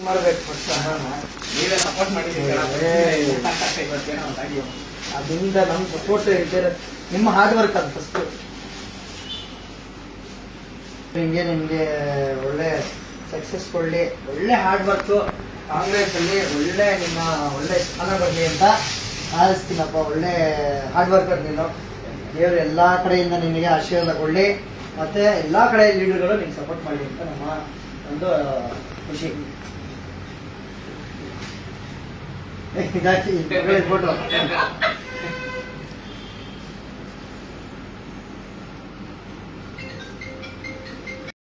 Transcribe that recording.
ಮಾಡ್ಬೇಕು ಫಸ್ಟ್ ಅಮ್ಮನ ನೀವೇ ಸಪೋರ್ಟ್ ಮಾಡಿದ್ದೀರಿ ಏಯ್. ಇವತ್ತೇನೋ ಒಂದಾಗಿ ಅದರಿಂದ ನಮ್ ಸಪೋರ್ಟ್ ಇದ್ದರೆ ನಿಮ್ಮ ಹಾರ್ಡ್ ವರ್ಕ್ ಅದು ಫಸ್ಟ್ ಹಿಂಗೆ ನಿಮ್ಗೆ ಒಳ್ಳೆ ಸಕ್ಸಸ್ ಕೊಡ್ಲಿ ಒಳ್ಳೆ ಹಾರ್ಡ್ ವರ್ಕ್ ಕಾಂಗ್ರೆಸ್ ಅಲ್ಲಿ ಒಳ್ಳೆ ನಿಮ್ಮ ಒಳ್ಳೆ ಸ್ಥಾನ ಬರಲಿ ಅಂತ ಆರಿಸ್ತೀನಪ್ಪ ಒಳ್ಳೆ ಹಾರ್ಡ್ ವರ್ಕರ್ ನೀನು ದೇವರು ಎಲ್ಲಾ ಕಡೆಯಿಂದ ನಿನಗೆ ಆಶೀರ್ವಾದ ಕೊಡ್ಲಿ ಮತ್ತೆ ಎಲ್ಲಾ ಕಡೆ ಲೀಡರ್ಗಳು ನಿಮ್ಗೆ ಸಪೋರ್ಟ್ ಮಾಡಲಿ ಅಂತ ನಮ್ಮ ಒಂದು ಖುಷಿ ಇದಾಕಿ ಫೋಟೋ